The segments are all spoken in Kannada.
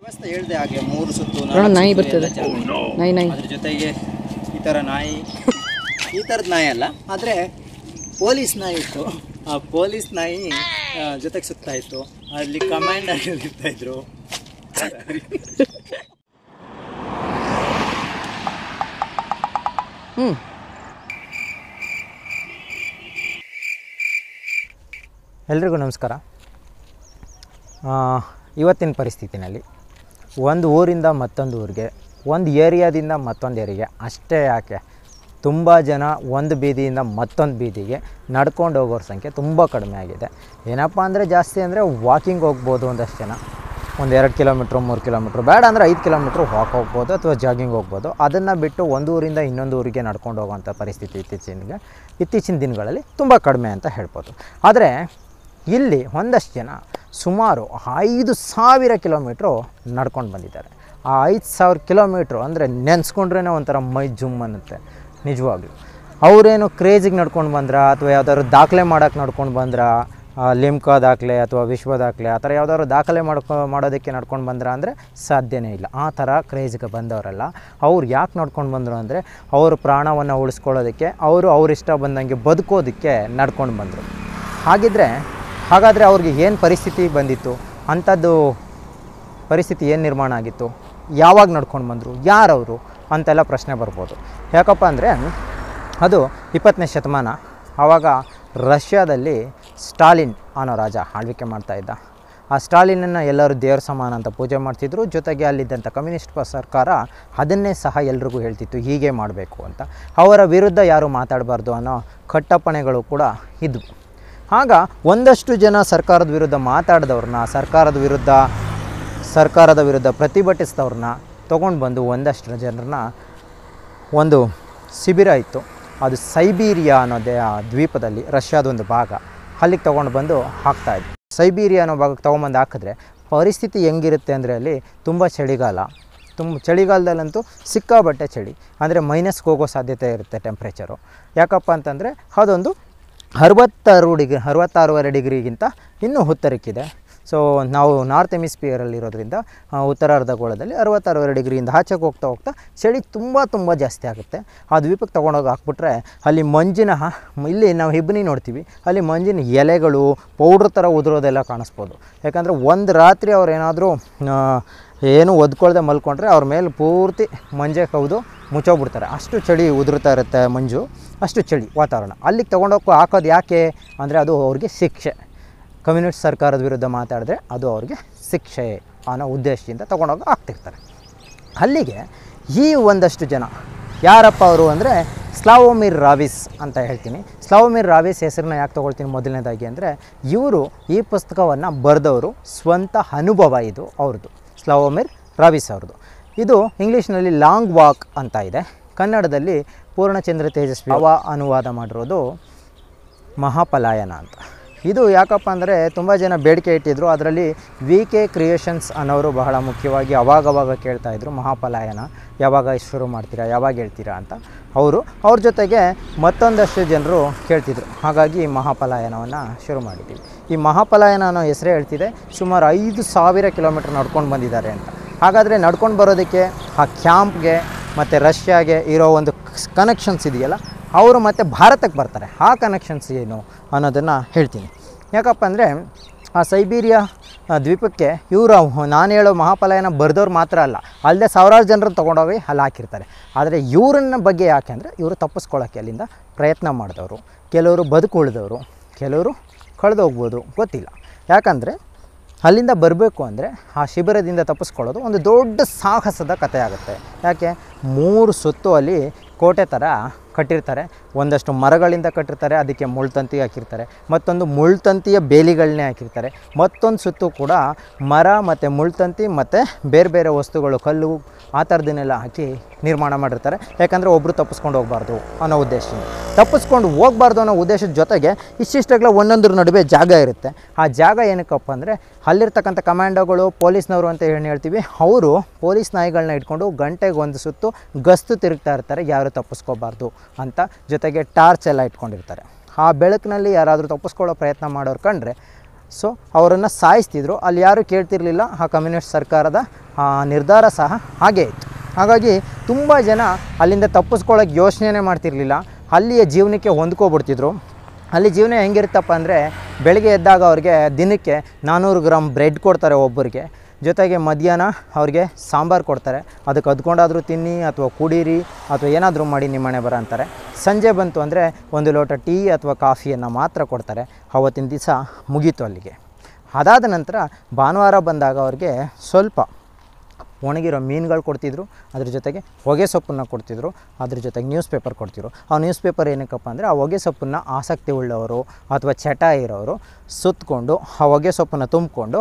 ವ್ಯವಸ್ಥೆ ಹೇಳಿದೆ ಹಾಗೆ ಮೂರು ಸುತ್ತು ನೋಡೋಣ, ನಾಲ್ಕು ನಾಯಿ ಸುತ್ತು ಬರ್ತದೆ. ಎಲ್ಲ ಚೆನ್ನಾಗಿದೆ. ನಾಯಿ ನಾಯಿ ಅದ್ರ ಜೊತೆಗೆ ಈ ಥರ ನಾಯಿ ಈ ಥರದ ನಾಯಿ ಅಲ್ಲ ಆದರೆ ಪೊಲೀಸ್ ನಾಯಿ ಇತ್ತು ಆ ಪೊಲೀಸ್ ನಾಯಿ ಆ, ಜೊತೆಗೆ ಸುತ್ತಾ ಇತ್ತು ಅಲ್ಲಿ ಕಮಾಂಡರ್ ಇರ್ತಾ ಇದ್ರು ಹ್ಞೂ ಎಲ್ರಿಗೂ ನಮಸ್ಕಾರ ಆ, ಇವತ್ತಿನ ಪರಿಸ್ಥಿತಿನಲ್ಲಿ ಒಂದು ಊರಿಂದ ಮತ್ತೊಂದು ಊರಿಗೆ ಒಂದು ಏರಿಯಾದಿಂದ ಮತ್ತೊಂದು ಏರಿಯಾಗೆ ಅಷ್ಟೇ ಯಾಕೆ ತುಂಬ ಜನ ಒಂದು ಬೀದಿಯಿಂದ ಮತ್ತೊಂದು ಬೀದಿಗೆ ನಡ್ಕೊಂಡು ಹೋಗೋರ ಸಂಖ್ಯೆ ತುಂಬ ಕಡಿಮೆ ಆಗಿದೆ ಏನಪ್ಪ ಅಂದರೆ ಜಾಸ್ತಿ ಅಂದರೆ ವಾಕಿಂಗ್ ಹೋಗ್ಬೋದು ಒಂದಷ್ಟು ಜನ ಒಂದು ಎರಡು ಕಿಲೋಮೀಟ್ರ್ ಮೂರು ಕಿಲೋಮೀಟ್ರ್ ಬೇಡ ಅಂದರೆ ಐದು ಕಿಲೋಮೀಟ್ರ್ ವಾಕ್ ಹೋಗ್ಬೋದು ಅಥವಾ ಜಾಗಿಂಗ್ ಹೋಗ್ಬೋದು ಅದನ್ನು ಬಿಟ್ಟು ಒಂದು ಊರಿಂದ ಇನ್ನೊಂದು ಊರಿಗೆ ನಡ್ಕೊಂಡು ಹೋಗೋವಂಥ ಪರಿಸ್ಥಿತಿ ಇತ್ತೀಚಿನ ಇತ್ತೀಚಿನ ದಿನಗಳಲ್ಲಿ ತುಂಬ ಕಡಿಮೆ ಅಂತ ಹೇಳ್ಬೋದು ಆದರೆ ಇಲ್ಲಿ ಒಂದಷ್ಟು ಜನ ಸುಮಾರು ಐದು ಸಾವಿರ ಕಿಲೋಮೀಟ್ರು ನಡ್ಕೊಂಡು ಬಂದಿದ್ದಾರೆ ಆ ಐದು ಸಾವಿರ ಕಿಲೋಮೀಟ್ರು ಅಂದರೆ ನೆನೆಸ್ಕೊಂಡ್ರೇ ಒಂಥರ ಮೈ ಜುಮ್ ಅನ್ನುತ್ತೆ ನಿಜವಾಗ್ಲೂ ಅವರೇನು ಕ್ರೇಜಿಗೆ ನಡ್ಕೊಂಡು ಬಂದ್ರಾ ಅಥವಾ ಯಾವ್ದಾದ್ರು ದಾಖಲೆ ಮಾಡೋಕ್ಕೆ ನಡ್ಕೊಂಡು ಬಂದ್ರಾ ಆ, ಲಿಮ್ಕಾ ದಾಖಲೆ ಅಥವಾ ವಿಶ್ವ ದಾಖಲೆ ಆ ಥರ ಯಾವ್ದಾದ್ರು ದಾಖಲೆ ಮಾಡ್ಕೊ ಮಾಡೋದಕ್ಕೆ ನಡ್ಕೊಂಡು ಬಂದ್ರ ಅಂದರೆ ಸಾಧ್ಯನೇ ಇಲ್ಲ ಆ ಥರ ಕ್ರೇಜ್ಗೆ ಬಂದವರಲ್ಲ ಅವ್ರು ಯಾಕೆ ನಡ್ಕೊಂಡು ಬಂದರು ಅಂದರೆ ಅವ್ರ ಪ್ರಾಣವನ್ನು ಉಳಿಸ್ಕೊಳ್ಳೋದಕ್ಕೆ ಅವರು ಅವ್ರಿಷ್ಟ ಬಂದಂಗೆ ಬದುಕೋದಕ್ಕೆ ನಡ್ಕೊಂಡು ಬಂದರು ಹಾಗಿದ್ರೆ ಹಾಗಾದರೆ ಅವ್ರಿಗೆ ಏನು ಪರಿಸ್ಥಿತಿ ಬಂದಿತ್ತು ಅಂಥದ್ದು ಪರಿಸ್ಥಿತಿ ಏನು ನಿರ್ಮಾಣ ಆಗಿತ್ತು ಯಾವಾಗ ನಡ್ಕೊಂಡು ಬಂದರು ಯಾರವರು ಅಂತೆಲ್ಲ ಪ್ರಶ್ನೆ ಬರ್ಬೋದು ಯಾಕಪ್ಪ ಅಂದರೆ ಅದು ಇಪ್ಪತ್ತನೇ ಶತಮಾನ ಆವಾಗ ರಷ್ಯಾದಲ್ಲಿ ಸ್ಟಾಲಿನ್ ಅನ್ನೋ ರಾಜ ಆಳ್ವಿಕೆ ಮಾಡ್ತಾ ಇದ್ದ ಆ ಸ್ಟಾಲಿನನ್ನು ಎಲ್ಲರೂ ದೇವ್ರ ಸಮಾನ ಅಂತ ಪೂಜೆ ಮಾಡ್ತಿದ್ರು ಜೊತೆಗೆ ಅಲ್ಲಿದ್ದಂಥ ಕಮ್ಯುನಿಸ್ಟ್ ಪ- ಸರ್ಕಾರ ಅದನ್ನೇ ಸಹ ಎಲ್ರಿಗೂ ಹೇಳ್ತಿತ್ತು ಹೀಗೆ ಮಾಡಬೇಕು ಅಂತ ಅವರ ವಿರುದ್ಧ ಯಾರು ಮಾತಾಡಬಾರ್ದು ಅನ್ನೋ ಕಟ್ಟಪ್ಪಣೆಗಳು ಕೂಡ ಇದ್ವು ಆಗ ಒಂದಷ್ಟು ಜನ ಸರ್ಕಾರದ ವಿರುದ್ಧ ಮಾತಾಡಿದವ್ರನ್ನ ಸರ್ಕಾರದ ವಿರುದ್ಧ ಸರ್ಕಾರದ ವಿರುದ್ಧ ಪ್ರತಿಭಟಿಸಿದವ್ರನ್ನ ತೊಗೊಂಡು ಬಂದು ಒಂದಷ್ಟು ಜನರನ್ನ ಒಂದು ಶಿಬಿರ ಇತ್ತು ಅದು ಸೈಬೀರಿಯಾ ಅನ್ನೋದೇ ಆ ದ್ವೀಪದಲ್ಲಿ ರಷ್ಯಾದ ಒಂದು ಭಾಗ ಅಲ್ಲಿಗೆ ತೊಗೊಂಡು ಬಂದು ಹಾಕ್ತಾಯಿದ್ರು ಸೈಬೀರಿಯಾ ಅನ್ನೋ ಭಾಗಕ್ಕೆ ತೊಗೊಂಬಂದು ಹಾಕಿದ್ರೆ ಪರಿಸ್ಥಿತಿ ಹೆಂಗಿರುತ್ತೆ ಅಂದರೆ ಅಲ್ಲಿ ತುಂಬ ಚಳಿಗಾಲ ತುಂಬ ಚಳಿಗಾಲದಲ್ಲಂತೂ ಸಿಕ್ಕಾಬಟ್ಟೆ ಚಳಿ ಅಂದರೆ ಮೈನಸ್ಗೆ ಹೋಗೋ ಸಾಧ್ಯತೆ ಇರುತ್ತೆ ಟೆಂಪ್ರೇಚರು ಯಾಕಪ್ಪ ಅಂತಂದರೆ ಅದೊಂದು ಅರವತ್ತಾರು ಡಿಗ್ರಿ ಅರವತ್ತಾರೂವರೆ ಡಿಗ್ರಿಗಿಂತ ಇನ್ನೂ ಉತ್ತರಕ್ಕಿದೆ ಸೊ ನಾವು ನಾರ್ತ್ ಎಮಿಸ್ಪಿಯರಲ್ಲಿ ಇರೋದ್ರಿಂದ ಆ, ಉತ್ತರ ಅರ್ಧಗೋಳದಲ್ಲಿ ಅರವತ್ತಾರೂವರೆ ಡಿಗ್ರಿಯಿಂದ ಆಚೆಗೆ ಹೋಗ್ತಾ ಹೋಗ್ತಾ ಚಳಿ ತುಂಬ ತುಂಬ ಜಾಸ್ತಿ ಆಗುತ್ತೆ ಆ ದ್ವೀಪಕ್ಕೆ ತೊಗೊಂಡೋಗಿ ಹಾಕ್ಬಿಟ್ರೆ ಅಲ್ಲಿ ಮಂಜಿನ ಹ- ಇಲ್ಲಿ ನಾವು ಹಿಬ್ಬನಿ ನೋಡ್ತೀವಿ ಅಲ್ಲಿ ಮಂಜಿನ ಎಲೆಗಳು ಪೌಡ್ರ್ ಥರ ಉದುರೋದೆಲ್ಲ ಕಾಣಿಸ್ಬೋದು ಯಾಕಂದರೆ ಒಂದು ರಾತ್ರಿ ಅವ್ರು ಏನಾದರೂ ಏನು ಒದ್ಕೊಳ್ದೆ ಮಲ್ಕೊಂಡ್ರೆ ಅವ್ರ ಮೇಲೆ ಪೂರ್ತಿ ಮಂಜೆ ಕೌದು ಮುಚ್ಚೋಗ್ಬಿಡ್ತಾರೆ ಅಷ್ಟು ಚಳಿ ಉದುರ್ತಾ ಇರುತ್ತೆ ಮಂಜು ಅಷ್ಟು ಚಳಿ ವಾತಾವರಣ ಅಲ್ಲಿಗೆ ತೊಗೊಂಡೋಗಿ ಹಾಕೋದು ಯಾಕೆ ಅಂದರೆ ಅದು ಅವ್ರಿಗೆ ಶಿಕ್ಷೆ ಕಮ್ಯುನಿಸ್ಟ್ ಸರ್ಕಾರದ ವಿರುದ್ಧ ಮಾತಾಡಿದ್ರೆ ಅದು ಅವ್ರಿಗೆ ಶಿಕ್ಷೆ ಅನ್ನೋ ಉದ್ದೇಶದಿಂದ ತೊಗೊಂಡೋಗಿ ಹಾಕ್ತಿರ್ತಾರೆ ಅಲ್ಲಿಗೆ ಈ ಒಂದಷ್ಟು ಜನ ಯಾರಪ್ಪ ಅವರು ಅಂದರೆ ಸ್ಲಾವೋಮಿರ್ ರಾವಿಸ್ ಅಂತ ಹೇಳ್ತೀನಿ ಸ್ಲಾವೋಮಿರ್ ರಾವಿಸ್ ಹೆಸರನ್ನ ಯಾಕೆ ತೊಗೊಳ್ತೀನಿ ಮೊದಲನೇದಾಗಿ ಅಂದರೆ ಇವರು ಈ ಪುಸ್ತಕವನ್ನು ಬರೆದವರು ಸ್ವಂತ ಅನುಭವ ಇದು ಅವ್ರದ್ದು ಸ್ಲಾವೋಮಿರ್ ರಾವಿಸ್ ಅವ್ರದ್ದು ಇದು ಇಂಗ್ಲೀಷ್ನಲ್ಲಿ ಲಾಂಗ್ ವಾಕ್ ಅಂತ ಇದೆ ಕನ್ನಡದಲ್ಲಿ ಪೂರ್ಣಚಂದ್ರ ತೇಜಸ್ವಿ ಅವ ಅನುವಾದ ಮಾಡಿರೋದು ಮಹಾಪಲಾಯನ ಅಂತ ಇದು ಯಾಕಪ್ಪ ಅಂದರೆ ತುಂಬ ಜನ ಬೇಡಿಕೆ ಇಟ್ಟಿದ್ರು ಅದರಲ್ಲಿ ವಿ ಕೆ ಕ್ರಿಯೇಷನ್ಸ್ ಅನ್ನೋರು ಬಹಳ ಮುಖ್ಯವಾಗಿ ಅವಾಗವಾಗ ಕೇಳ್ತಾ ಇದ್ರು ಮಹಾಪಲಾಯನ ಯಾವಾಗ ಶುರು ಮಾಡ್ತೀರಾ ಯಾವಾಗ ಹೇಳ್ತೀರಾ ಅಂತ ಅವರು ಅವ್ರ ಜೊತೆಗೆ ಮತ್ತೊಂದಷ್ಟು ಜನರು ಕೇಳ್ತಿದ್ರು ಹಾಗಾಗಿ ಮಹಾಪಲಾಯನವನ್ನು ಶುರು ಮಾಡಿದ್ದೀವಿ ಈ ಮಹಾಪಲಾಯನ ಅನ್ನೋ ಹೆಸರೇ ಹೇಳ್ತಿದೆ ಸುಮಾರು ಐದು ಸಾವಿರ ಕಿಲೋಮೀಟ್ರ್ ನಡ್ಕೊಂಡು ಬಂದಿದ್ದಾರೆ ಅಂತ ಹಾಗಾದರೆ ನಡ್ಕೊಂಡು ಬರೋದಕ್ಕೆ ಆ ಕ್ಯಾಂಪ್ಗೆ ಮತ್ತು ರಷ್ಯಾಗೆ ಇರೋ ಒಂದು ಕನೆಕ್ಷನ್ಸ್ ಇದೆಯಲ್ಲ ಅವರು ಮತ್ತು ಭಾರತಕ್ಕೆ ಬರ್ತಾರೆ ಆ ಕನೆಕ್ಷನ್ಸ್ ಏನು ಅನ್ನೋದನ್ನು ಹೇಳ್ತೀನಿ ಯಾಕಪ್ಪ ಅಂದರೆ ಆ ಸೈಬೀರಿಯಾ ಆ, ದ್ವೀಪಕ್ಕೆ ಇವರು ನಾನು ಹೇಳೋ ಮಹಾಪಲಾಯನ ಬರೆದವ್ರು ಮಾತ್ರ ಅಲ್ಲ ಅಲ್ಲದೆ ಸಾವಿರಾರು ಜನರನ್ನು ತೊಗೊಂಡೋಗಿ ಅಲ್ಲಿ ಹಾಕಿರ್ತಾರೆ ಆದರೆ ಇವರನ್ನ ಬಗ್ಗೆ ಯಾಕೆ ಅಂದರೆ ಇವರು ತಪ್ಪಿಸ್ಕೊಳ್ಳೋಕ್ಕೆ ಅಲ್ಲಿಂದ ಪ್ರಯತ್ನ ಮಾಡಿದವರು ಕೆಲವರು ಬದುಕುಳಿದವರು ಕೆಲವರು ಕಳೆದೋಗ್ಬೋದು ಗೊತ್ತಿಲ್ಲ ಯಾಕಂದರೆ ಅಲ್ಲಿಂದ ಬರಬೇಕು ಅಂದರೆ ಆ ಶಿಬಿರದಿಂದ ತಪ್ಪಿಸ್ಕೊಳ್ಳೋದು ಒಂದು ದೊಡ್ಡ ಸಾಹಸದ ಕಥೆ ಆಗುತ್ತೆ ಯಾಕೆ ಮೂರು ಸುತ್ತು ಅಲ್ಲಿ ಕೋಟೆ ಥರ ಕಟ್ಟಿರ್ತಾರೆ ಒಂದಷ್ಟು ಮರಗಳಿಂದ ಕಟ್ಟಿರ್ತಾರೆ ಅದಕ್ಕೆ ಮುಳ್ತಂತಿ ಹಾಕಿರ್ತಾರೆ ಮತ್ತೊಂದು ಮುಳ್ತಂತಿಯ ಬೇಲಿಗಳನ್ನೇ ಹಾಕಿರ್ತಾರೆ ಮತ್ತೊಂದು ಸುತ್ತು ಕೂಡ ಮರ ಮತ್ತು ಮುಳ್ತಂತಿ ಮತ್ತು ಬೇರೆ ಬೇರೆ ವಸ್ತುಗಳು ಕಲ್ಲು ಆ ಥರದನ್ನೆಲ್ಲ ಹಾಕಿ ನಿರ್ಮಾಣ ಮಾಡಿರ್ತಾರೆ ಯಾಕಂದರೆ ಒಬ್ಬರು ತಪ್ಪಿಸ್ಕೊಂಡು ಹೋಗಬಾರ್ದು ಅನ್ನೋ ಉದ್ದೇಶದಿಂದ ತಪ್ಪಿಸ್ಕೊಂಡು ಹೋಗಬಾರ್ದು ಅನ್ನೋ ಉದ್ದೇಶದ ಜೊತೆಗೆ ಇಷ್ಟಿಷ್ಟಗಳ ಒಂದೊಂದ್ರ ನಡುವೆ ಜಾಗ ಇರುತ್ತೆ ಆ ಜಾಗ ಏನಕ್ಕಪ್ಪ ಅಂದರೆ ಅಲ್ಲಿರ್ತಕ್ಕಂಥ ಕಮಾಂಡೋಗಳು ಪೊಲೀಸ್ನವರು ಅಂತ ಏನು ಹೇಳ್ತೀವಿ ಅವರು ಪೊಲೀಸ್ ನಾಯಿಗಳನ್ನ ಇಟ್ಕೊಂಡು ಗಂಟೆಗೆ ಒಂದು ಸುತ್ತು ಗಸ್ತು ತಿರುಗ್ತಾ ಇರ್ತಾರೆ ಯಾರು ತಪ್ಪಿಸ್ಕೋಬಾರ್ದು ಅಂತ ಜೊತೆಗೆ ಟಾರ್ಚ್ ಎಲ್ಲ ಇಟ್ಕೊಂಡಿರ್ತಾರೆ ಆ ಬೆಳಕಿನಲ್ಲಿ ಯಾರಾದರೂ ತಪ್ಪಿಸ್ಕೊಳ್ಳೋ ಪ್ರಯತ್ನ ಮಾಡೋರು ಕಂಡ್ರೆ ಸೊ ಅವರನ್ನು ಸಾಯಿಸ್ತಿದ್ರು ಅಲ್ಲಿ ಯಾರೂ ಕೇಳ್ತಿರ್ಲಿಲ್ಲ ಆ ಕಮ್ಯುನಿಸ್ಟ್ ಸರ್ಕಾರದ ಆ ನಿರ್ಧಾರ ಸಹ ಹಾಗೇ ಇತ್ತು ಹಾಗಾಗಿ ತುಂಬ ಜನ ಅಲ್ಲಿಂದ ತಪ್ಪಿಸ್ಕೊಳ್ಳೋಕೆ ಯೋಚನೆ ಮಾಡ್ತಿರ್ಲಿಲ್ಲ ಅಲ್ಲಿಯ ಜೀವನಕ್ಕೆ ಹೊಂದ್ಕೊಬಿಡ್ತಿದ್ರು ಅಲ್ಲಿ ಜೀವನ ಹೆಂಗಿರುತ್ತಪ್ಪ ಅಂದರೆ ಬೆಳಗ್ಗೆ ಎದ್ದಾಗ ಅವ್ರಿಗೆ ದಿನಕ್ಕೆ ನಾನ್ನೂರು ಗ್ರಾಮ್ ಬ್ರೆಡ್ ಕೊಡ್ತಾರೆ ಒಬ್ಬರಿಗೆ ಜೊತೆಗೆ ಮಧ್ಯಾಹ್ನ ಅವ್ರಿಗೆ ಸಾಂಬಾರು ಕೊಡ್ತಾರೆ ಅದಕ್ಕೆ ಅದ್ಕೊಂಡಾದರೂ ತಿನ್ನಿ ಅಥವಾ ಕುಡೀರಿ ಅಥವಾ ಏನಾದರೂ ಮಾಡಿ ನಿಮ್ಮನೆ ಬರ ಅಂತಾರೆ ಸಂಜೆ ಬಂತು ಅಂದರೆ ಒಂದು ಲೋಟ ಟೀ ಅಥವಾ ಕಾಫಿಯನ್ನು ಮಾತ್ರ ಕೊಡ್ತಾರೆ ಆವತ್ತಿನ ದಿವಸ ಮುಗೀತು ಅಲ್ಲಿಗೆ ಅದಾದ ನಂತರ ಭಾನುವಾರ ಬಂದಾಗ ಅವ್ರಿಗೆ ಸ್ವಲ್ಪ ಒಣಗಿರೋ ಮೀನುಗಳು ಕೊಡ್ತಿದ್ರು ಅದ್ರ ಜೊತೆಗೆ ಹೊಗೆ ಸೊಪ್ಪನ್ನು ಕೊಡ್ತಿದ್ರು ಅದ್ರ ಜೊತೆಗೆ ನ್ಯೂಸ್ ಪೇಪರ್ ಕೊಡ್ತಿದ್ರು ಆ ನ್ಯೂಸ್ ಪೇಪರ್ ಏನಕ್ಕಪ್ಪ ಅಂದರೆ ಆ ಹೊಗೆ ಸೊಪ್ಪನ್ನು ಆಸಕ್ತಿ ಉಳ್ಳವರು ಅಥವಾ ಚಟ ಇರೋರು ಸುತ್ತಕೊಂಡು ಆ ಹೊಗೆ ಸೊಪ್ಪನ್ನು ತುಂಬಿಕೊಂಡು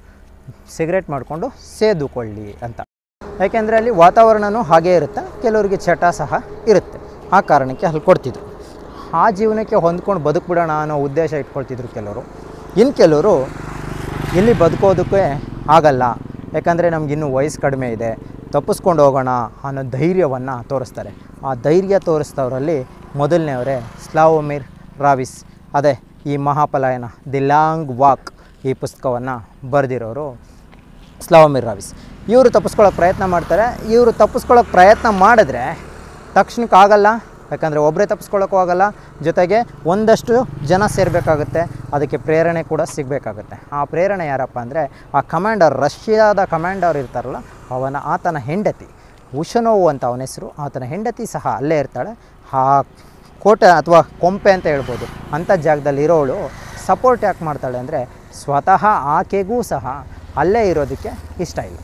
ಸಿಗರೇಟ್ ಮಾಡಿಕೊಂಡು ಸೇದುಕೊಳ್ಳಿ ಅಂತ ಯಾಕೆಂದರೆ ಅಲ್ಲಿ ವಾತಾವರಣವೂ ಹಾಗೇ ಇರುತ್ತೆ ಕೆಲವರಿಗೆ ಚಟ ಸಹ ಇರುತ್ತೆ ಆ ಕಾರಣಕ್ಕೆ ಅಲ್ಲಿ ಕೊಡ್ತಿದ್ರು ಆ ಜೀವನಕ್ಕೆ ಹೊಂದ್ಕೊಂಡು ಬದುಕ್ಬಿಡೋಣ ಅನ್ನೋ ಉದ್ದೇಶ ಇಟ್ಕೊಳ್ತಿದ್ರು ಕೆಲವರು ಇನ್ನು ಕೆಲವರು ಇಲ್ಲಿ ಬದುಕೋದಕ್ಕೆ ಆಗಲ್ಲ ಯಾಕಂದರೆ ನಮಗಿನ್ನೂ ವಯಸ್ಸು ಕಡಿಮೆ ಇದೆ ತಪ್ಪಿಸ್ಕೊಂಡು ಹೋಗೋಣ ಅನ್ನೋ ಧೈರ್ಯವನ್ನು ತೋರಿಸ್ತಾರೆ ಆ ಧೈರ್ಯ ತೋರಿಸ್ತವರಲ್ಲಿ ಮೊದಲನೇವರೇ ಸ್ಲಾವೋಮಿರ್ ರಾವಿಸ್ ಅದೇ ಈ ಮಹಾಪಲಾಯನ ದಿ ಲಾಂಗ್ ವಾಕ್ ಈ ಪುಸ್ತಕವನ್ನು ಬರೆದಿರೋರು ಸ್ಲಾವಮಿರ್ ರಾವಿಸ್ ಇವರು ತಪ್ಪಿಸ್ಕೊಳ್ಳೋಕೆ ಪ್ರಯತ್ನ ಮಾಡ್ತಾರೆ ಇವರು ತಪ್ಪಿಸ್ಕೊಳ್ಳೋಕೆ ಪ್ರಯತ್ನ ಮಾಡಿದ್ರೆ ತಕ್ಷಣಕ್ಕೆ ಆಗಲ್ಲ ಯಾಕಂದರೆ ಒಬ್ಬರೇ ತಪ್ಪಿಸ್ಕೊಳ್ಳೋಕ್ಕೂ ಆಗಲ್ಲ ಜೊತೆಗೆ ಒಂದಷ್ಟು ಜನ ಸೇರಬೇಕಾಗುತ್ತೆ ಅದಕ್ಕೆ ಪ್ರೇರಣೆ ಕೂಡ ಸಿಗಬೇಕಾಗುತ್ತೆ ಆ ಪ್ರೇರಣೆ ಯಾರಪ್ಪ ಅಂದರೆ ಆ ಕಮಾಂಡರ್ ರಷ್ಯಾದ ಕಮಾಂಡರ್ ಇರ್ತಾರಲ್ಲ ಅವನ ಆತನ ಹೆಂಡತಿ ಉಷನೋವು ಅಂತ ಅವನ ಹೆಸರು ಆತನ ಹೆಂಡತಿ ಸಹ ಅಲ್ಲೇ ಇರ್ತಾಳೆ ಆ ಕೋಟೆ ಅಥವಾ ಕೊಂಪೆ ಅಂತ ಹೇಳ್ಬೋದು ಅಂಥ ಜಾಗದಲ್ಲಿ ಇರೋಳು ಸಪೋರ್ಟ್ ಯಾಕೆ ಮಾಡ್ತಾಳೆ ಅಂದರೆ ಸ್ವತಃ ಆಕೆಗೂ ಸಹ ಅಲ್ಲೇ ಇರೋದಕ್ಕೆ ಇಷ್ಟ ಇಲ್ಲ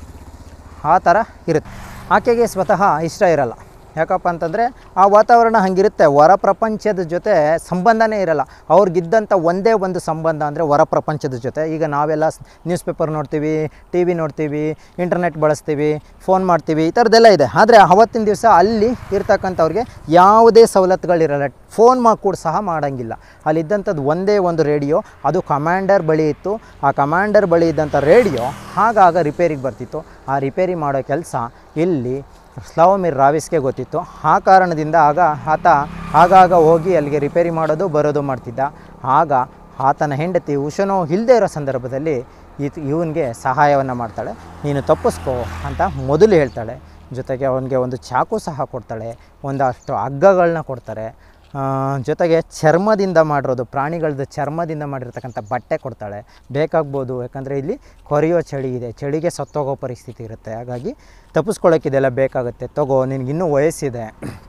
ಆ ಥರ ಇರುತ್ತೆ ಆಕೆಗೆ ಸ್ವತಃ ಇಷ್ಟ ಇರಲ್ಲ ಯಾಕಪ್ಪ ಅಂತಂದರೆ ಆ ವಾತಾವರಣ ಹಂಗಿರುತ್ತೆ ಹೊರ ಪ್ರಪಂಚದ ಜೊತೆ ಸಂಬಂಧನೇ ಇರಲ್ಲ ಅವ್ರಿಗಿದ್ದಂಥ ಒಂದೇ ಒಂದು ಸಂಬಂಧ ಅಂದರೆ ಹೊರ ಪ್ರಪಂಚದ ಜೊತೆ ಈಗ ನಾವೆಲ್ಲ ನ್ಯೂಸ್ ಪೇಪರ್ ನೋಡ್ತೀವಿ ಟಿ ವಿ ನೋಡ್ತೀವಿ ಇಂಟರ್ನೆಟ್ ಬಳಸ್ತೀವಿ ಫೋನ್ ಮಾಡ್ತೀವಿ ಈ ಥರದ್ದೆಲ್ಲ ಇದೆ ಆದರೆ ಅವತ್ತಿನ ದಿವಸ ಅಲ್ಲಿ ಇರ್ತಕ್ಕಂಥವ್ರಿಗೆ ಯಾವುದೇ ಸವಲತ್ತುಗಳಿರಲ್ಲ ಫೋನ್ ಮಾ ಕೂಡ ಸಹ ಮಾಡೋಂಗಿಲ್ಲ ಅಲ್ಲಿದ್ದಂಥದ್ದು ಒಂದೇ ಒಂದು ರೇಡಿಯೋ ಅದು ಕಮಾಂಡರ್ ಬಳಿ ಇತ್ತು ಆ ಕಮಾಂಡರ್ ಬಳಿ ಇದ್ದಂಥ ರೇಡಿಯೋ ಆಗಾಗ ರಿಪೇರಿಗೆ ಬರ್ತಿತ್ತು ಆ ರಿಪೇರಿ ಮಾಡೋ ಕೆಲಸ ಇಲ್ಲಿ ಸ್ಲಾವಮಿರ್ ರಾವಿಸ್ಗೆ ಗೊತ್ತಿತ್ತು ಆ ಕಾರಣದಿಂದ ಆಗ ಆತ ಆಗಾಗ ಹೋಗಿ ಅಲ್ಲಿಗೆ ರಿಪೇರಿ ಮಾಡೋದು ಬರೋದು ಮಾಡ್ತಿದ್ದ ಆಗ ಆತನ ಹೆಂಡತಿ ಉಷನೋ ಇಲ್ಲದೆ ಇರೋ ಸಂದರ್ಭದಲ್ಲಿ ಈತ ಇವನಿಗೆ ಸಹಾಯವನ್ನು ಮಾಡ್ತಾಳೆ ನೀನು ತಪ್ಪಿಸ್ಕೋ ಅಂತ ಮೊದಲು ಹೇಳ್ತಾಳೆ ಜೊತೆಗೆ ಅವನಿಗೆ ಒಂದು ಚಾಕು ಸಹ ಕೊಡ್ತಾಳೆ ಒಂದಷ್ಟು ಹಗ್ಗಗಳನ್ನ ಕೊಡ್ತಾರೆ ಆ, ಜೊತೆಗೆ ಚರ್ಮದಿಂದ ಮಾಡಿರೋದು ಪ್ರಾಣಿಗಳದ್ದು ಚರ್ಮದಿಂದ ಮಾಡಿರ್ತಕ್ಕಂಥ ಬಟ್ಟೆ ಕೊಡ್ತಾಳೆ ಬೇಕಾಗ್ಬೋದು ಯಾಕಂದರೆ ಇಲ್ಲಿ ಕೊರೆಯೋ ಚಳಿ ಇದೆ ಚಳಿಗೆ ಸತ್ತೋಗೋ ಪರಿಸ್ಥಿತಿ ಇರುತ್ತೆ ಹಾಗಾಗಿ ತಪ್ಪಿಸ್ಕೊಳ್ಳೋಕೆ ಇದೆಲ್ಲ ಬೇಕಾಗುತ್ತೆ ತಗೋ ನಿನಗಿನ್ನೂ ವಯಸ್ಸಿದೆ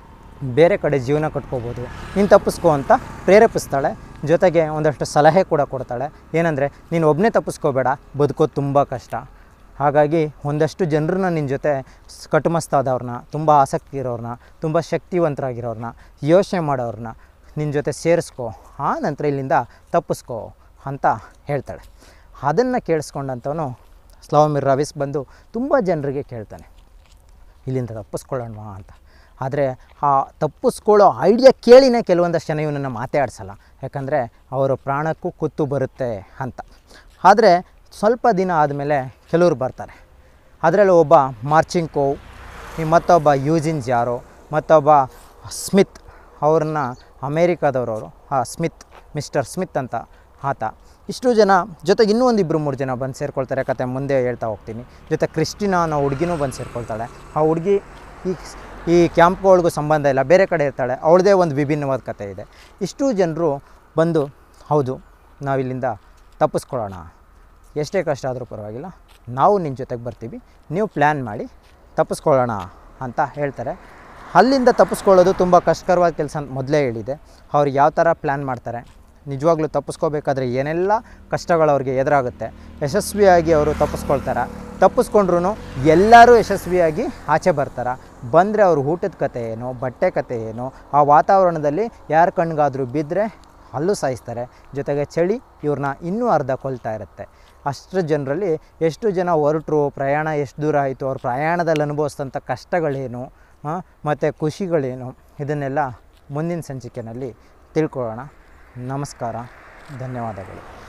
ಬೇರೆ ಕಡೆ ಜೀವನ ಕಟ್ಕೋಬೋದು ನೀನು ತಪ್ಪಿಸ್ಕೋ ಅಂತ ಪ್ರೇರೇಪಿಸ್ತಾಳೆ ಜೊತೆಗೆ ಒಂದಷ್ಟು ಸಲಹೆ ಕೂಡ ಕೊಡ್ತಾಳೆ ಏನಂದರೆ ನೀನು ಒಬ್ಬನೇ ತಪ್ಪಿಸ್ಕೋಬೇಡ ಬದುಕೋದು ತುಂಬ ಕಷ್ಟ ಹಾಗಾಗಿ ಒಂದಷ್ಟು ಜನರನ್ನ ನಿನ್ನ ಜೊತೆ ಸ್- ಕಟುಮಸ್ತಾದವ್ರನ್ನ ತುಂಬ ಆಸಕ್ತಿ ಇರೋರನ್ನ ತುಂಬ ಶಕ್ತಿವಂತರಾಗಿರೋರನ್ನ ಯೋಚನೆ ಮಾಡೋರನ್ನ ನಿನ್ನ ಜೊತೆ ಸೇರಿಸ್ಕೋ ಆ ನಂತರ ಇಲ್ಲಿಂದ ತಪ್ಪಿಸ್ಕೋ ಅಂತ ಹೇಳ್ತಾಳೆ ಅದನ್ನು ಕೇಳಿಸ್ಕೊಂಡಂಥವನು ಸ್ಲಾವಮಿರ್ ರವಿಸ್ ಬಂದು ತುಂಬ ಜನರಿಗೆ ಕೇಳ್ತಾನೆ ಇಲ್ಲಿಂದ ತಪ್ಪಿಸ್ಕೊಳ್ಳೋಣವಾ ಅಂತ ಆದರೆ ಆ ತಪ್ಪಿಸ್ಕೊಳ್ಳೋ ಐಡಿಯಾ ಕೇಳಿನೇ ಕೆಲವೊಂದಷ್ಟು ಜನ ಇವನನ್ನು ಮಾತಾಡ್ಸಲ್ಲ ಯಾಕಂದರೆ ಅವರ ಪ್ರಾಣಕ್ಕೂ ಕುತ್ತು ಬರುತ್ತೆ ಅಂತ ಆದರೆ ಸ್ವಲ್ಪ ದಿನ ಆದಮೇಲೆ ಕೆಲವರು ಬರ್ತಾರೆ ಅದರಲ್ಲಿ ಒಬ್ಬ ಮಾರ್ಚಿಂಕೋವ್ ಈ ಮತ್ತೊಬ್ಬ ಯೂಜಿನ್ ಜಾರೋ ಮತ್ತೊಬ್ಬ ಸ್ಮಿತ್ ಅವ್ರನ್ನ ಅಮೇರಿಕಾದವರವರು ಆ ಸ್ಮಿತ್ ಮಿಸ್ಟರ್ ಸ್ಮಿತ್ ಅಂತ ಆತ ಇಷ್ಟು ಜನ ಜೊತೆಗೆ ಇನ್ನೂ ಒಂದು ಇಬ್ಬರು ಮೂರು ಜನ ಬಂದು ಸೇರ್ಕೊಳ್ತಾರೆ ಕತೆ ಮುಂದೆ ಹೇಳ್ತಾ ಹೋಗ್ತೀನಿ ಜೊತೆ ಕ್ರಿಸ್ಟಿನಾ ಅನ್ನೋ ಹುಡುಗಿನೂ ಬಂದು ಸೇರ್ಕೊಳ್ತಾಳೆ ಆ ಹುಡುಗಿ ಈ ಈ ಕ್ಯಾಂಪ್ಗಳಿಗೂ ಸಂಬಂಧ ಇಲ್ಲ ಬೇರೆ ಕಡೆ ಇರ್ತಾಳೆ ಅವಳದೇ ಒಂದು ವಿಭಿನ್ನವಾದ ಕತೆ ಇದೆ ಇಷ್ಟು ಜನರು ಬಂದು ಹೌದು ನಾವಿಲ್ಲಿಂದ ತಪ್ಪಿಸ್ಕೊಳ್ಳೋಣ ಎಷ್ಟೇ ಕಷ್ಟ ಆದರೂ ಪರವಾಗಿಲ್ಲ ನಾವು ನಿನ್ನ ಜೊತೆಗೆ ಬರ್ತೀವಿ ನೀವು ಪ್ಲ್ಯಾನ್ ಮಾಡಿ ತಪ್ಪಿಸ್ಕೊಳ್ಳೋಣ ಅಂತ ಹೇಳ್ತಾರೆ ಅಲ್ಲಿಂದ ತಪ್ಪಿಸ್ಕೊಳ್ಳೋದು ತುಂಬ ಕಷ್ಟಕರವಾದ ಕೆಲಸ ಅಂತ ಮೊದಲೇ ಹೇಳಿದೆ ಅವ್ರು ಯಾವ ಥರ ಪ್ಲ್ಯಾನ್ ಮಾಡ್ತಾರೆ ನಿಜವಾಗ್ಲೂ ತಪ್ಪಿಸ್ಕೋಬೇಕಾದ್ರೆ ಏನೆಲ್ಲ ಕಷ್ಟಗಳು ಅವ್ರಿಗೆ ಎದುರಾಗುತ್ತೆ ಯಶಸ್ವಿಯಾಗಿ ಅವರು ತಪ್ಪಿಸ್ಕೊಳ್ತಾರೆ ತಪ್ಪಿಸ್ಕೊಂಡ್ರು ಎಲ್ಲರೂ ಯಶಸ್ವಿಯಾಗಿ ಆಚೆ ಬರ್ತಾರೆ ಬಂದರೆ ಅವ್ರ ಊಟದ ಕತೆ ಏನು ಬಟ್ಟೆ ಕತೆ ಏನು ಆ ವಾತಾವರಣದಲ್ಲಿ ಯಾರ ಕಣ್ಗಾದರೂ ಬಿದ್ದರೆ ಅಲ್ಲೂ ಸಾಯಿಸ್ತಾರೆ ಜೊತೆಗೆ ಚಳಿ ಇವ್ರನ್ನ ಇನ್ನೂ ಅರ್ಧ ಕೊಲ್ತಾ ಇರುತ್ತೆ ಅಷ್ಟು ಜನರಲ್ಲಿ ಎಷ್ಟು ಜನ ಹೊರಟರು ಪ್ರಯಾಣ ಎಷ್ಟು ದೂರ ಆಯಿತು ಅವ್ರ ಪ್ರಯಾಣದಲ್ಲಿ ಅನುಭವಿಸಿದಂಥ ಕಷ್ಟಗಳೇನು ಮತ್ತು ಖುಷಿಗಳೇನು ಇದನ್ನೆಲ್ಲ ಮುಂದಿನ ಸಂಚಿಕೆಯಲ್ಲಿ ತಿಳ್ಕೊಳ್ಳೋಣ ನಮಸ್ಕಾರ ಧನ್ಯವಾದಗಳು